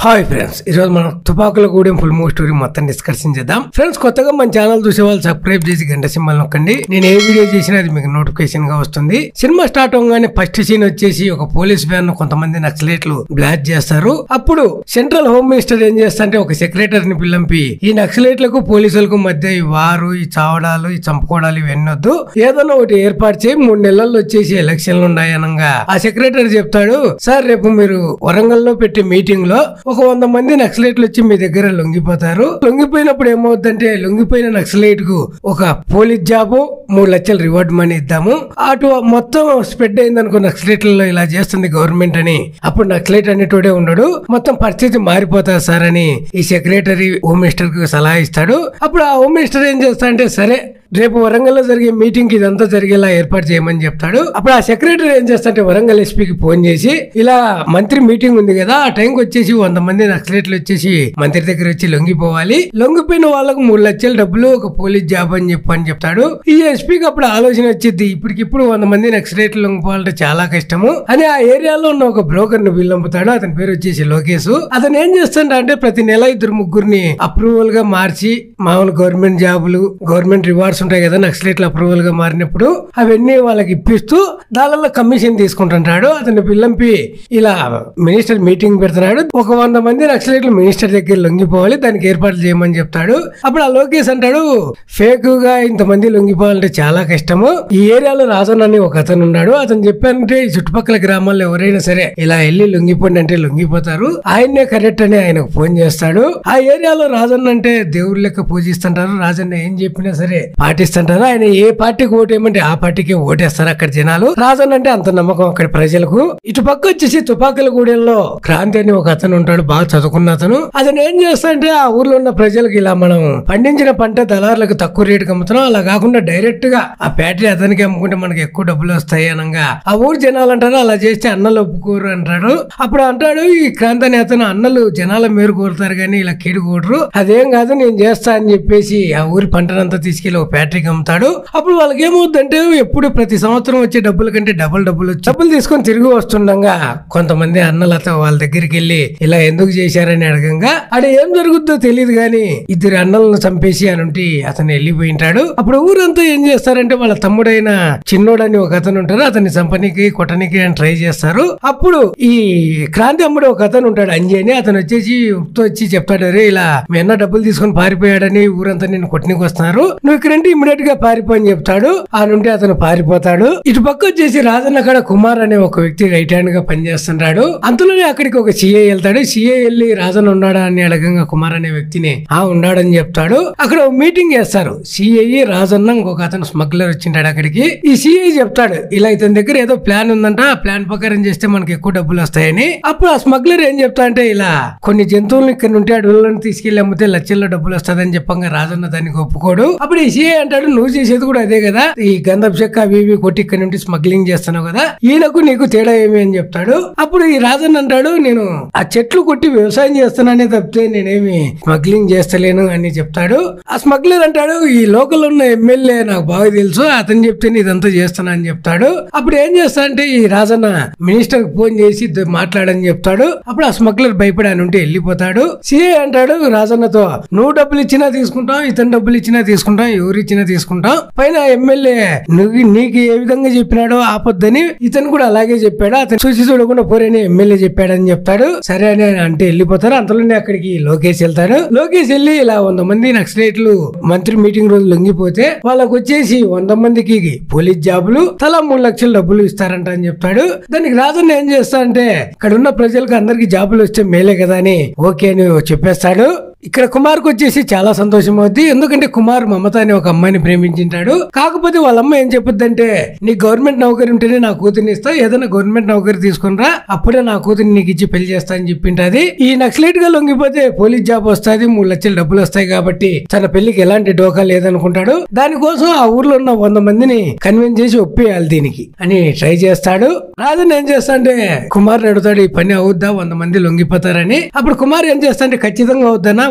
hi friends ఈరోజు మనం Tupakula Gudem full movie story మొత్తం డిస్కషన్ చేద్దాం ఫ్రెండ్స్ కొత్తగా మన ఛానల్ చూసే వాళ్ళు సబ్స్క్రైబ్ చేసి గంట సింబల్ నొక్కండి నేను ఏ వీడియో చేసినా అది మీకు నోటిఫికేషన్ గా వస్తుంది సినిమా స్టార్ట్ అవగానే ఫస్ట్ సీన్ వచ్చేసి ఒక పోలీస్ వ్యాన్ కొంతమంది నక్సలైట్లు బ్లాక్ చేస్తారు అప్పుడు సెంట్రల్ హోమ్ మినిస్టర్ ఏం చేస్తారంటే ఒక సెక్రటరీని పిల్లంపి ఈ నక్సలైట్లకు పోలీసులకు మధ్య ఈ వారు ఈ చావడాలు ఈ చంపుకోవడాలు ఇవన్నీ వద్దు ఏదైనా ఒకటి ఏర్పాటు చేయి మూడు నెలల్లో వచ్చేసి ఎలక్షన్లు ఉన్నాయనగా ఆ సెక్రటరీ చెప్తాడు సార్ రేపు మీరు వరంగల్ లో పెట్టే మీటింగ్ లో ఒక వంద మంది నక్సలైట్లు వచ్చి మీ దగ్గర లొంగిపోతారు లొంగిపోయినప్పుడు ఏమవుతుందంటే లొంగిపోయిన నక్సలైట్ కు ఒక పోలీస్ జాబ్ మూడు లక్షల రివార్డ్ మనీ ఇద్దాము అటు మొత్తం స్ప్రెడ్ అయింది అనుకో నక్సలైట్లలో ఇలా చేస్తుంది గవర్నమెంట్ అని అప్పుడు నక్సలైట్ అనేటోడే ఉండడు మొత్తం పరిస్థితి మారిపోతారు సార్ అని ఈ సెక్రటరీ హోమ్ మినిస్టర్ కు సలహా ఇస్తాడు అప్పుడు ఆ హోమ్ మినిస్టర్ ఏం చేస్తా అంటే సరే రేపు వరంగల్ లో జరిగే మీటింగ్ కి ఇదంతా జరిగేలా ఏర్పాటు చేయమని చెప్తాడు అప్పుడు ఆ సెక్రటరీ ఏం చేస్తాడంటే వరంగల్ ఎస్పీకి ఫోన్ చేసి ఇలా మంత్రి మీటింగ్ ఉంది కదా ఆ టైంకి వచ్చేసి వంద మంది నక్సలైట్లు వచ్చేసి మంత్రి దగ్గర వచ్చి లొంగిపోవాలి లొంగిపోయిన వాళ్ళకు మూడు లక్షల డబ్బులు ఒక పోలీస్ జాబ్ అని చెప్పు అని చెప్తాడు ఈ ఎస్పీకి అప్పుడు ఆలోచన వచ్చింది ఇప్పటికిప్పుడు వంద మంది నక్సలైట్లు లొంగిపోవాలంటే చాలా కష్టము అని ఆ ఏరియాలో ఉన్న ఒక బ్రోకర్ ను వీళ్ళంపుతాడు అతని పేరు వచ్చేసి లోకేష్ అతను ఏం చేస్తాడు అంటే ప్రతి నెల ఇద్దరు ముగ్గురిని అప్రూవల్ గా మార్చి మామూలు గవర్నమెంట్ జాబులు గవర్నమెంట్ రివార్డ్స్ ఉంటాయి కదా నక్సలైట్లు అప్రూవల్ గా మారినప్పుడు అవన్నీ వాళ్ళకి ఇప్పిస్తూ దానిలో కమిషన్ తీసుకుంటుంటాడు అతని పిల్లంపి ఇలా మినిస్టర్ మీటింగ్ పెడుతున్నాడు ఒక వంద మంది నక్సలైట్లు మినిస్టర్ దగ్గర లొంగిపోవాలి దానికి ఏర్పాట్లు చేయమని చెప్తాడు అప్పుడు ఆ లోకేష్ అంటాడు ఫేక్ గా ఇంతమంది లొంగిపోవాలంటే చాలా కష్టము ఈ ఏరియాలో రాజన్ అని ఒక అతను ఉన్నాడు అతను చెప్పారంటే ఈ చుట్టుపక్కల గ్రామాల్లో ఎవరైనా సరే ఇలా వెళ్ళి లొంగిపోండి అంటే లొంగిపోతారు ఆయన్నే కరెక్ట్ అని ఆయనకు ఫోన్ చేస్తాడు ఆ ఏరియాలో రాజన్ అంటే దేవుడి లెక్క పూజిస్తుంటారు రాజన్న ఏం చెప్పినా సరే పాటిస్తుంటారు ఆయన ఏ పార్టీకి ఓటేయమంటే ఆ పార్టీకి ఓటేస్తారు అక్కడ జనాలు రాజన్ అంటే అంత నమ్మకం అక్కడ ప్రజలకు ఇటు పక్క వచ్చేసి తుపాకుల గూడెంలో క్రాంతి అని ఒక అతను ఉంటాడు బాగా చదువుకున్న అతను అతను ఏం చేస్తాడంటే ఆ ఊర్లో ఉన్న ప్రజలకు ఇలా మనం పండించిన పంట దళారులకు తక్కువ రేటుకి అమ్ముతున్నాం అలా కాకుండా డైరెక్ట్ గా ఆ ఫ్యాక్టరీ అతనికి అమ్ముకుంటే మనకి ఎక్కువ డబ్బులు వస్తాయి అనగా ఆ ఊరు జనాలు అంటారు అలా చేస్తే అన్నలు ఒప్పుకోరు అంటాడు అప్పుడు అంటాడు ఈ క్రాంతి అనే అతను అన్నలు జనాల మేరు కోరుతారు కానీ ఇలా కీడు కోడరు అదేం కాదు నేను చేస్తా అని చెప్పేసి ఆ ఊరి పంటనంతా తీసుకెళ్లి ఒక ఫ్యాక్టరీకి అమ్ముతాడు అప్పుడు వాళ్ళకి ఏమవుతుందంటే ఎప్పుడు ప్రతి సంవత్సరం వచ్చే డబ్బుల కంటే డబుల్ డబ్బులు వచ్చి- డబ్బులు తీసుకొని తిరిగి వస్తుండగా కొంతమంది అన్నలతో వాళ్ళ దగ్గరికి వెళ్ళి ఇలా ఎందుకు చేశారని అడగంగా అక్కడ ఏం జరుగుద్దో తెలియదు గాని ఇద్దరు అన్నలను చంపేసి అని ఉంటే అతను వెళ్ళిపోయింటాడు అప్పుడు ఊరంతా ఏం చేస్తారంటే వాళ్ళ తమ్ముడైన చిన్నోడని ఒక అతను ఉంటాడు అతన్ని చంపనీకి కొట్టనికి అని ట్రై చేస్తారు అప్పుడు ఈ క్రాంతి అమ్ముడు ఒక అతను ఉంటాడు అంజీ అని అతను వచ్చేసి ఉప్తో వచ్చి చెప్తాడు రే ఇలా మీ అన్న డబ్బులు తీసుకొని పారిపోయాడని ఊరంతా నేను కొట్టనికి వస్తున్నారు నువ్వు ఇక్కడంటే ఇమ్మీడియట్ గా పారిపో అని చెప్తాడు ఆ నుండి అతను పారిపోతాడు ఇటు పక్క వచ్చేసి రాజన్న కాడ కుమార్ అనే ఒక వ్యక్తి రైట్ హ్యాండ్ గా పనిచేస్తుంటాడు అంతలోనే అక్కడికి ఒక సిఐ వెళ్తాడు సిఐ వెళ్ళి రాజన్ ఉన్నాడా అని అడగంగా కుమార్ అనే వ్యక్తిని ఆ ఉన్నాడని చెప్తాడు అక్కడ ఒక మీటింగ్ చేస్తారు సిఐ రాజన్న ఇంకొక అతను స్మగ్లర్ వచ్చింటాడు అక్కడికి ఈ సిఐ చెప్తాడు ఇలా ఇతని దగ్గర ఏదో ప్లాన్ ఉందంట ఆ ప్లాన్ ప్రకారం చేస్తే మనకి ఎక్కువ డబ్బులు వస్తాయని అప్పుడు ఆ స్మగ్లర్ ఏం చెప్తా అంటే ఇలా కొన్ని జంతువులను ఇక్కడ నుండి అడవులను తీసుకెళ్లి అమ్మితే లక్షల్లో డబ్బులు వస్తుందని చెప్పంగా రాజన్న దానికి ఒప్పుకోడు అప్పుడు ఈ సిఐ అంటాడు నువ్వు చేసేది కూడా అదే కదా ఈ గంధపు చెక్క అవి ఇవి కొట్టి ఇక్కడ నుండి స్మగ్లింగ్ చేస్తున్నావు కదా ఈయనకు నీకు తేడా ఏమి అని చెప్తాడు అప్పుడు ఈ రాజన్ అంటాడు నేను ఆ చెట్లు కొట్టి వ్యవసాయం చేస్తున్నానే తప్పితే నేనేమి స్మగ్లింగ్ చేస్తలేను అని చెప్తాడు ఆ స్మగ్లర్ అంటాడు ఈ లోకల్ ఉన్న ఎమ్మెల్యే నాకు బాగా తెలుసు అతను చెప్తే ఇదంతా చేస్తున్నా అని చెప్తాడు అప్పుడు ఏం చేస్తా అంటే ఈ రాజన్న మినిస్టర్ కి ఫోన్ చేసి "ఇద్దరు మాట్లాడని చెప్తాడు అప్పుడు ఆ స్మగ్లర్ భయపడి ఆయన ఉంటే వెళ్ళిపోతాడు సిఐ అంటాడు రాజన్నతో నువ్వు డబ్బులు ఇచ్చినా తీసుకుంటాం ఇతను డబ్బులు ఇచ్చినా తీసుకుంటాం ఎవరు ఇచ్చినా తీసుకుంటాం పైన ఎమ్మెల్యే నువ్వు నీకు ఏ విధంగా చెప్పినాడో ఆపొద్దని ఇతను కూడా అలాగే చెప్పాడు అతను చూసి చూడకుండా పోరని ఎమ్మెల్యే చెప్పాడని చెప్తాడు సరే అని ఆయన అంటే వెళ్ళిపోతారు అంతలోనే అక్కడికి లోకేష్ వెళ్తారు లోకేష్ వెళ్ళి ఇలా వంద మంది నక్సలైట్లు మంత్రి మీటింగ్ రోజు లొంగిపోతే వాళ్ళకి వచ్చేసి వంద మందికి పోలీస్ జాబులు తలా మూడు లక్షల డబ్బులు ఇస్తారంట అని చెప్తాడు దానికి రాజన్న ఏం చేస్తా అంటే ఇక్కడ ఉన్న ప్రజలకు అందరికి జాబులు వస్తే మేలే కదా అని ఓకే అని చెప్పేస్తాడు ఇక్కడ కుమార్ కు వచ్చేసి చాలా సంతోషం అవుద్ది ఎందుకంటే కుమార్ మమత అనే ఒక అమ్మాయిని ప్రేమించింటాడు కాకపోతే వాళ్ళ అమ్మ ఏం చెప్పొద్దంటే నీ గవర్నమెంట్ నౌకరి ఉంటేనే నా కూతుర్ని ఇస్తా ఏదైనా గవర్నమెంట్ నౌకరి తీసుకునిరా అప్పుడే నా కూతుర్ని నీకు ఇచ్చి పెళ్లి చేస్తా అని చెప్పింటది ఈ నక్సలైట్ గా లొంగిపోతే పోలీస్ జాబ్ వస్తుంది మూడు లక్షల డబ్బులు వస్తాయి కాబట్టి తన పెళ్లికి ఎలాంటి డోకా లేదనుకుంటాడు దానికోసం ఆ ఊర్లో ఉన్న వంద మందిని కన్విన్స్ చేసి ఒప్పేయాలి దీనికి అని ట్రై చేస్తాడు రాజన్ ఏం చేస్తా అంటే కుమార్ అడుగుతాడు ఈ పని అవుద్దా వంద మంది లొంగిపోతారని అప్పుడు కుమార్ ఏం చేస్తా అంటే ఖచ్చితంగా అవుద్దనా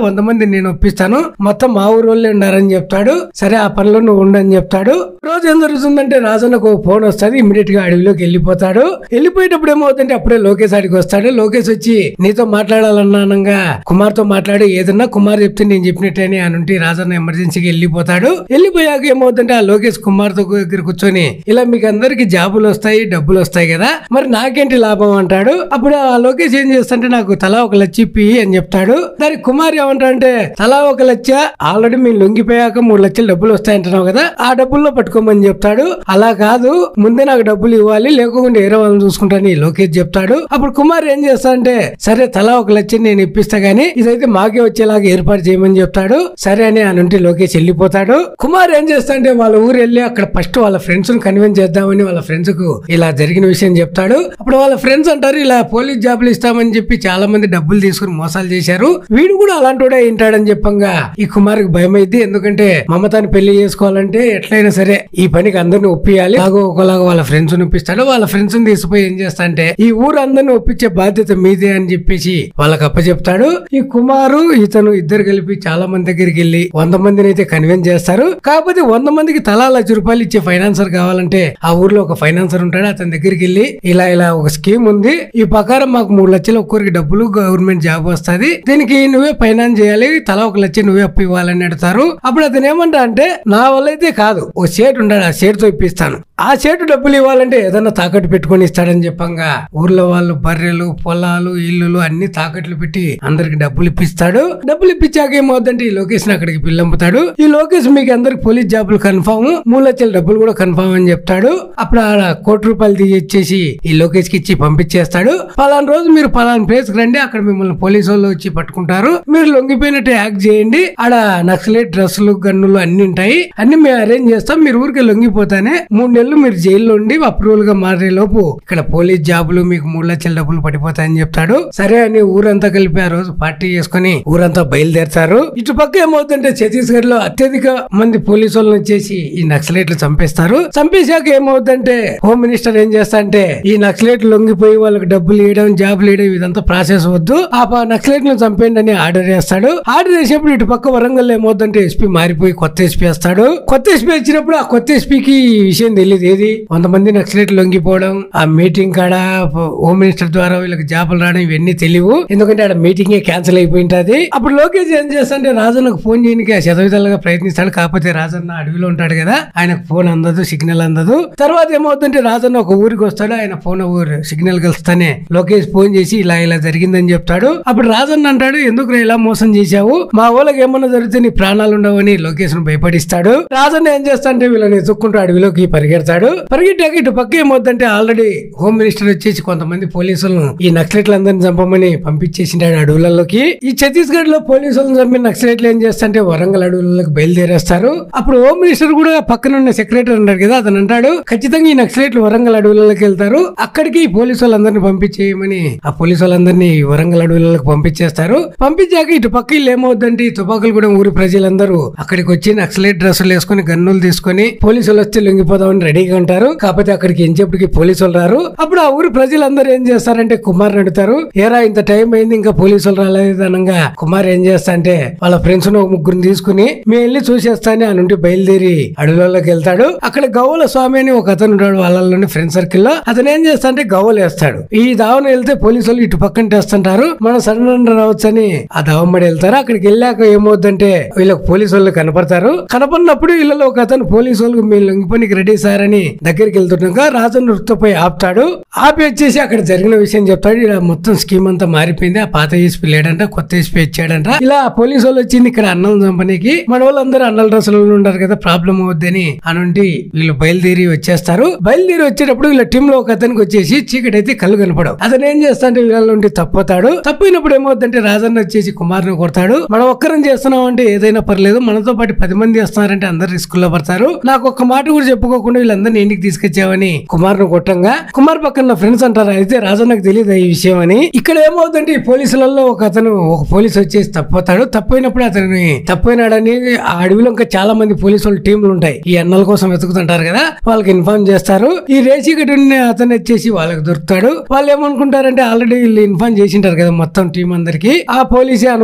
వంద మంది నేను ఒప్పిస్తాను మొత్తం మా ఊరు వాళ్ళే ఉన్నారని చెప్తాడు సరే ఆ పనిలో నువ్వు ఉండని చెప్తాడు రోజు ఏం జరుగుతుందంటే రాజన్నకు ఒక ఫోన్ వస్తుంది ఇమీడియట్ గా అడవిలోకి వెళ్ళిపోతాడు వెళ్ళిపోయేటప్పుడు ఏమవుతుందంటే అప్పుడే లోకేష్ ఆడికి వస్తాడు లోకేష్ వచ్చి నీతో మాట్లాడాలన్నానంగా కుమార్ తో మాట్లాడి ఏదన్నా కుమార్ చెప్తే నేను చెప్పినట్టే అని అనుంటి రాజన్న ఎమర్జెన్సీకి వెళ్ళిపోతాడు వెళ్ళిపోయాక ఏమవుతుందంటే ఆ లోకేష్ కుమార్ తో దగ్గర కూర్చొని ఇలా మీకు అందరికి జాబులు వస్తాయి డబ్బులు వస్తాయి కదా మరి నాకేంటి లాభం అంటాడు అప్పుడు ఆ లోకేష్ ఏం చేస్తుంటే నాకు తలా ఒక లక్ష ఇప్పి అని చెప్తాడు దానికి కుమార్ ఏమంటాడంటే తలా ఒక లక్ష ఆల్రెడీ మేము లొంగిపోయాక మూడు లక్షలు డబ్బులు వస్తాయంటున్నావు కదా ఆ డబ్బుల్లో పట్టుకోమని చెప్తాడు అలా కాదు ముందే నాకు డబ్బులు ఇవ్వాలి లేకుండా వేరే వాళ్ళని చూసుకుంటాను ఈ లోకేష్ చెప్తాడు అప్పుడు కుమార్ ఏం చేస్తాడంటే సరే తలా ఒక లక్ష నేను ఇప్పిస్తా గానీ ఇదైతే మాకే వచ్చేలాగా ఏర్పాటు చేయమని చెప్తాడు సరే అని ఆ నుండి లోకేష్ వెళ్ళిపోతాడు కుమార్ ఏం చేస్తాడంటే వాళ్ళ ఊరు వెళ్ళి అక్కడ ఫస్ట్ వాళ్ళ ఫ్రెండ్స్ ని కన్విన్స్ చేద్దామని వాళ్ళ ఫ్రెండ్స్ కు ఇలా జరిగిన విషయం చెప్తాడు అప్పుడు వాళ్ళ ఫ్రెండ్స్ అంటారు ఇలా పోలీస్ జాబులు ఇస్తామని చెప్పి చాలా మంది డబ్బులు తీసుకుని మోసాలు చేశారు వీడు కూడా అలాంటి ఏంటాడని చెప్పంగా ఈ కుమార్కి భయం అయింది ఎందుకంటే మమతాని పెళ్లి చేసుకోవాలంటే ఎట్లయినా సరే ఈ పనికి అందరిని ఒప్పియాలి అలాగో ఒకలాగా వాళ్ళ ఫ్రెండ్స్ ఒప్పిస్తాడు వాళ్ళ ఫ్రెండ్స్ ని తీసుకుపోయి ఏం చేస్తా అంటే ఈ ఊరు అందరిని ఒప్పించే బాధ్యత మీదే అని చెప్పేసి వాళ్ళకి అప్పచెప్తాడు ఈ కుమారు ఇతను ఇద్దరు కలిపి చాలా మంది దగ్గరికి వెళ్ళి వంద మందిని అయితే కన్విన్స్ చేస్తారు కాకపోతే వంద మందికి తలా లక్ష రూపాయలు ఇచ్చే ఫైనాన్సర్ కావాలంటే ఆ ఊర్లో ఒక ఫైనాన్సర్ ఉంటాడు అతని దగ్గరికి వెళ్ళి ఇలా ఇలా ఒక స్కీమ్ ఉంది ఈ ప్రకారం మాకు మూడు లక్షలు ఒక్కొరికి డబ్బులు గవర్నమెంట్ జాబ్ వస్తది దీనికి నువ్వే ఫైనాన్స్ చేయాలి తలా ఒక లక్ష నువ్వే అప్పు ఇవ్వాలని అడుగుతారు అప్పుడు అతను ఏమంటా అంటే నా వల్ల అయితే కాదు ఓ షేట్ ఉంటాడు ఆ షేట్ తో ఇప్పిస్తాను ఆ షేటు డబ్బులు ఇవ్వాలంటే ఏదన్నా తాకట్టు పెట్టుకొని ఇస్తాడని చెప్పంగా ఊర్లో వాళ్ళు బర్రెలు పొలాలు ఇల్లులు అన్ని తాకట్లు పెట్టి అందరికి డబ్బులు ఇప్పిస్తాడు డబ్బులు ఇప్పించాక ఏమవుతుందంటే ఈ లోకేష్ అక్కడికి పిల్లంపుతాడు ఈ లోకేష్ మీకు అందరికి పోలీస్ జాబులు కన్ఫామ్ మూడు లక్షల డబ్బులు కూడా కన్ఫామ్ అని చెప్తాడు అప్పుడు ఆడ కోటి రూపాయలు తీసేసి ఈ లోకేష్ కి ఇచ్చి పంపించేస్తాడు పలానా రోజు మీరు పలానా ప్లేస్ కి రండి అక్కడ మిమ్మల్ని పోలీసు వాళ్ళు వచ్చి పట్టుకుంటారు మీరు లొంగిపోయినట్టు యాక్ట్ చేయండి ఆడ నక్సలైట్ డ్రెస్సులు గన్నులు అన్ని ఉంటాయి అన్ని మేము అరేంజ్ చేస్తాం మీరు ఊరికి లొంగిపోతానే మూడు నెలలు మీరు జైల్లో ఉండి అప్రూవల్ గా మారే లోపు ఇక్కడ పోలీస్ జాబులు మీకు మూడు లక్షల డబ్బులు పడిపోతాయని చెప్తాడు సరే అని ఊరంతా కలిపి ఆ రోజు పార్టీ చేసుకుని ఊరంతా బయలుదేరతారు ఇటు పక్క ఏమవుతుందంటే ఛత్తీస్గఢ్ లో అత్యధిక మంది పోలీసు వాళ్ళని వచ్చేసి ఈ నక్సలైట్లు చంపేస్తారు చంపేశాక ఏమవుతుందంటే హోమ్ మినిస్టర్ ఏం చేస్తా అంటే ఈ నక్సలైట్లు లొంగిపోయి వాళ్ళకి డబ్బులు ఇవ్వడం జాబులు ఇవ్వడం ఇదంతా ప్రాసెస్ వద్దు ఆ నక్సలైట్లను చంపేయండి అని ఆర్డర్ చేస్తాడు ఆర్డర్ చేసినప్పుడు ఇటు పక్క వరంగల్ ఏమవుతుందంటే ఎస్పీ మారిపోయి కొత్త ఎస్పీ వస్తాడు కొత్త ఎస్పీ వచ్చినప్పుడు ఆ కొత్త ఎస్పీకి ఈ విషయం తెలియదు ఏది వంద మంది నక్సలైట్లు లొంగిపోవడం ఆ మీటింగ్ కాడ హోమ్ మినిస్టర్ ద్వారా వీళ్ళకి జాబులు రావడం ఇవన్నీ తెలియవు ఎందుకంటే ఆడ మీటింగ్ క్యాన్సిల్ అయిపోయింటది అప్పుడు లోకేష్ ఏం చేస్తాడంటే రాజన్నకు ఫోన్ చేయడానికి శతవిధాలుగా ప్రయత్నిస్తాడు కాకపోతే రాజన్న అడవిలో ఉంటాడు కదా ఆయనకు ఫోన్ అందదు సిగ్నల్ అందదు తర్వాత ఏమవుతుందంటే రాజన్న ఒక ఊరికి వస్తాడు ఆయన ఫోన్ ఊరు సిగ్నల్ కలుస్తానే లోకేష్ ఫోన్ చేసి ఇలా ఇలా జరిగిందని చెప్తాడు అప్పుడు రాజన్న అంటాడు ఎందుకు ఇలా మోసం చేశావు మా ఊళ్ళకి ఏమన్నా జరిగితే నీ ప్రాణాలు ఉండవని లోకేష్ ను భయపడిస్తాడు రాజన్న ఏం చేస్తాడంటే వీళ్ళని ఎత్తుక్కుంటూ అడవిలోకి పరిగెడతాడు పరిగెట్టాక ఇటు పక్క ఏమవుతుందంటే ఆల్రెడీ హోమ్ మినిస్టర్ వచ్చేసి కొంతమంది పోలీసులను ఈ నక్సలైట్లందరినీ చంపమని పంపించేసింటాడు అడవులలోకి ఈ ఛత్తీస్గఢ్ లో పోలీసులను చంపిన నక్సలైట్లు ఏం చేస్తారంటే వరంగల్ అడవులలోకి బయలుదేరేస్తారు అప్పుడు హోమ్ మినిస్టర్ కూడా పక్కన ఉన్న సెక్రటరీ ఉన్నాడు కదా అతను అంటాడు ఖచ్చితంగా ఈ నక్సలైట్లు వరంగల్ అడవులలోకి వెళ్తారు అక్కడికి ఈ పోలీసు వాళ్ళందరినీ పంపించేయమని ఆ పోలీసు వాళ్ళందరినీ వరంగల్ అడవులలోకి పంపించేస్తారు పంపించాక ఇటు పక్క ఇల్లు ఏమవుద్దంటే ఈ తుపాకులు కూడా ఊరి ప్రజలందరూ అక్కడికి వచ్చి నక్సలైట్ డ్రెస్సులు వేసుకుని గన్నులు తీసుకొని పోలీసులు వస్తే లొంగిపోదామని రెడీగా ఉంటారు కాకపోతే అక్కడికి ఎంచేపటికి పోలీసులు రారు అప్పుడు ఆ ఊరి ప్రజలందరూ ఏం చేస్తారంటే కుమార్ అడుగుతారు ఏరా ఇంత టైం అయింది ఇంకా పోలీసులు రాలేదు అనగా కుమార్ ఏం చేస్తా అంటే వాళ్ళ ఫ్రెండ్స్ ఒక ముగ్గురిని తీసుకుని మేము వెళ్ళి చూసేస్తానే ఆ నుండి బయలుదేరి అడవులలోకి వెళ్తాడు అక్కడ గవ్వల స్వామి అని ఒక అతను ఉంటాడు వాళ్ళలోని ఫ్రెండ్ సర్కిల్ లో అతను ఏం చేస్తా అంటే గవ్వలు వేస్తాడు ఈ దావన వెళ్తే పోలీసులు ఇటు పక్కన వేస్తుంటారు మనం సడన్ రావచ్చు అని ఆ దావమ్మడి వెళ్తారు అక్కడికి వెళ్ళాక ఏమవుద్దంటే వీళ్ళకి పోలీసు వాళ్ళు కనపడతారు కనపడినప్పుడు వీళ్ళలో ఒక అతను పోలీసు వాళ్ళకి మీరు లొంగిపోనికి రెడీ సార్ అని దగ్గరికి వెళ్తుండగా రాజు నృత్యపై ఆపుతాడు ఆపి వచ్చేసి అక్కడ జరిగిన విషయం చెప్తాడు ఇలా మొత్తం స్కీమ్ అంతా మారిపోయింది ఆ పాత ఎస్పీ లేడంట కొత్త ఎస్పీ వచ్చాడంట ఇలా పోలీసు వాళ్ళు వచ్చింది ఇక్కడ అన్నం చంపనీకి మన వాళ్ళందరూ అన్నల డ్రెస్సులు ఉంటారు కదా ప్రాబ్లం అవుద్దని అనుంటి వీళ్ళు బయలుదేరి వచ్చేస్తారు బయలుదేరి వచ్చేటప్పుడు వీళ్ళ టీమ్ లో ఒక అతనికి వచ్చేసి చీకటి అయితే కళ్ళు కనపడవు అతను ఏం చేస్తాడంటే వీళ్ళ నుండి తప్పుతాడు తప్పినప్పుడు ఏమవుతుందంటే రాజన్న వచ్చేసి కుమార్ని కొడతాడు మనం ఒక్కరం చేస్తున్నాం అంటే ఏదైనా పర్లేదు మనతో పాటు పది మంది వస్తున్నారంటే అందరు రిస్క్ లో పడతారు నాకు ఒక్క మాట కూడా చెప్పుకోకుండా వీళ్ళందరినీ ఇంటికి తీసుకొచ్చావని కుమార్ను కొట్టంగా కుమార్ పక్కన ఫ్రెండ్స్ అంటారు అయితే రాజన్నకు తెలియదు ఈ విషయం అని ఇక్కడ ఏమవుతుందంటే ఈ పోలీసులలో ఒక అతను ఒక పోలీసు వచ్చేసి తప్పుతాడు తప్పైనప్పుడు అతని తప్పైనాడని ఆ అడవిలో ఇంకా చాలా మంది పోలీసు వాళ్ళ టీంలు ఉంటాయి ఈ అన్నల కోసం వెతుకుతుంటారు కదా వాళ్ళకి ఇన్ఫార్మ్ చేస్తారు ఈ రేసిగడ్ అతను వచ్చేసి వాళ్ళకి దొరుకుతాడు వాళ్ళు ఏమనుకుంటారంటే ఆల్రెడీ వీళ్ళు ఇన్ఫార్మ్ చేసింటారు కదా మొత్తం టీం అందరికి ఆ పోలీసే అనుకుని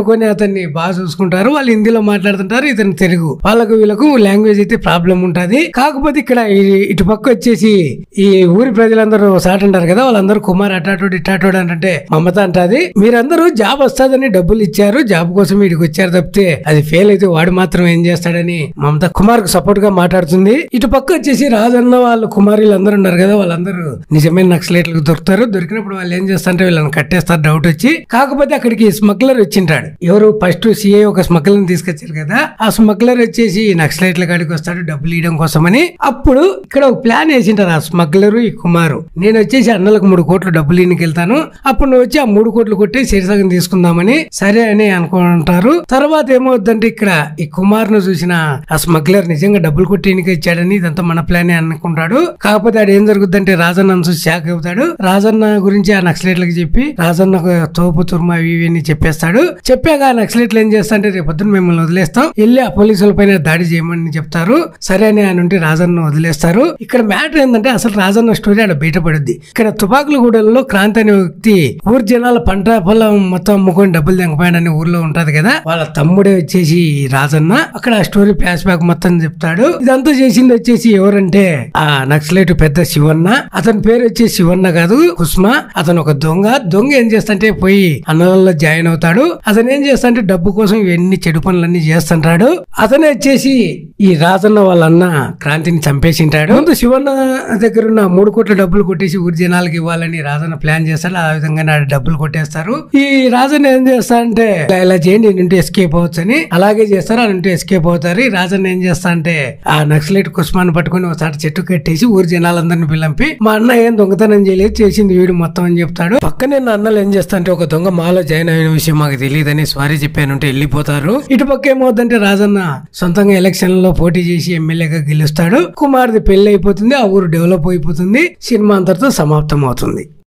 అనుకొని అతన్ని బాగా చూసుకుంటారు వాళ్ళు హిందీలో మాట్లాడుతుంటారు ఇతను తెలుగు వాళ్ళకు వీళ్ళకు లాంగ్వేజ్ అయితే ప్రాబ్లం ఉంటది కాకపోతే ఇక్కడ ఈ- ఇటు పక్క వచ్చేసి ఈ ఊరి ప్రజలందరూ సాట్ అంటారు కదా వాళ్ళందరూ కుమార్ అటాటోడు ఇటాటోడు అంటే మమత అంటది మీరందరూ జాబ్ వస్తాదని డబ్బులు ఇచ్చారు జాబ్ కోసం వీడికి వచ్చారు తప్పితే అది ఫెయిల్ అయితే వాడు మాత్రం ఏం చేస్తాడని మమత కుమార్ కు సపోర్ట్ గా మాట్లాడుతుంది ఇటు పక్క వచ్చేసి రాజన్న వాళ్ళు కుమారులు అందరూ ఉన్నారు కదా వాళ్ళందరూ నిజమైన నక్సలైట్లకు దొరుకుతారు దొరికినప్పుడు వాళ్ళు ఏం చేస్తారంటే వీళ్ళని కట్టేస్తారు డౌట్ వచ్చి కాకపోతే అక్కడికి స్మగ్లర్ వచ్చింటాడు ఎవరు ఫస్ట్ సిఐ ఒక స్మగ్లర్ తీసుకొచ్చారు కదా ఆ స్మగ్లర్ వచ్చేసి నక్సలైట్ల కాడికి వస్తాడు డబ్బులు ఇవ్వడం కోసమని అప్పుడు ఇక్కడ ఒక ప్లాన్ వేసింటారు ఆ స్మగ్లర్ ఈ కుమారు నేను వచ్చేసి అన్నలకు మూడు కోట్లు డబ్బులు ఈయనకి వెళ్తాను అప్పుడు నువ్వు వచ్చి ఆ మూడు కోట్లు కొట్టి శరీసగం తీసుకుందామని సరే అని అనుకుంటారు తర్వాత ఏమవుద్దంటే ఇక్కడ ఈ కుమార్ ను చూసిన ఆ స్మగ్లర్ నిజంగా డబ్బులు కొట్టి ఈయనకి ఇచ్చాడని ఇదంతా మన ప్లానే అనుకుంటాడు కాకపోతే ఆడు ఏం జరుగుద్దంటే రాజన్న చూసి షాక్ అవుతాడు రాజన్న గురించి ఆ నక్సలైట్లకు చెప్పి రాజన్న తోపు తుర్మ అవి ఇవి అని చెప్పేస్తాడు చెప్పాక ఆ నక్సలైట్లు ఏం చేస్తారంటే రేపు పొద్దున్న మిమ్మల్ని వదిలేస్తాం వెళ్ళి ఆ పోలీసుల పైన దాడి చేయమని చెప్తారు సరే అని ఆయన ఉండి రాజన్న వదిలేస్తారు ఇక్కడ మ్యాటర్ ఏంటంటే అసలు రాజన్న స్టోరీ ఆడ బయటపడుద్ది ఇక్కడ తుపాకులగూడెంలో క్రాంతి అనే వ్యక్తి ఊరి జనాల పంట పొలం మొత్తం అమ్ముకొని డబ్బులు తెంగపోయాడని ఊర్లో ఉంటది కదా వాళ్ళ తమ్ముడే వచ్చేసి ఈ రాజన్న అక్కడ ఆ స్టోరీ ఫ్లాష్ బ్యాక్ మొత్తం చెప్తాడు ఇదంతా చేసింది వచ్చేసి ఎవరంటే ఆ నక్సలైట్ పెద్ద శివన్న అతని పేరు వచ్చేసి శివన్న కాదు కుస్మా అతను ఒక దొంగ దొంగ ఏం చేస్తంటే పోయి అన్నలలో జాయిన్ అవుతాడు అతను ఏం చేస్తాంటే డబ్బు కోసం ఇవన్నీ చెడు పనులన్నీ చేస్తుంటాడు అతనే వచ్చేసి ఈ రాజన్న వాళ్ళ అన్న క్రాంతిని చంపేసింటాడు ముందు శివన్న దగ్గర ఉన్న మూడు కోట్ల డబ్బులు కొట్టేసి ఊరి జనాలకి ఇవ్వాలని రాజన్న ప్లాన్ చేస్తాడు ఆ విధంగా నా డబ్బులు కొట్టేస్తారు ఈ రాజన్న ఏం చేస్తాడంటే ఇలా ఇలా చేయండి నుండి ఎస్కేప్ అవ్వచ్చు అని అలాగే చేస్తారు ఆ నుండి ఎస్కేప్ అవుతారు ఈ రాజన్న ఏం చేస్తా అంటే ఆ నక్సలైట్ కుస్మాన్ని పట్టుకొని ఒకసారి చెట్టు కట్టేసి ఊరి జనాలందరిని పిలిపి మా అన్న ఏం దొంగతనం చేయలేదు చేసింది వీడు మొత్తం అని చెప్తాడు పక్కనే నా అన్నలు ఏం చేస్తా అంటే ఒక దొంగ మాలో జాయిన్ అయిన విషయం మాకు తెలియదని సారీ చెప్పానంటే వెళ్ళిపోతారు ఇటు పక్క ఏమవుతుందంటే రాజన్న సొంతంగా ఎలక్షన్ లో పోటీ చేసి ఎమ్మెల్యేగా గెలుస్తాడు కుమార్తె పెళ్లి అయిపోతుంది ఆ ఊరు డెవలప్ అయిపోతుంది సినిమా అంతటితో సమాప్తం అవుతుంది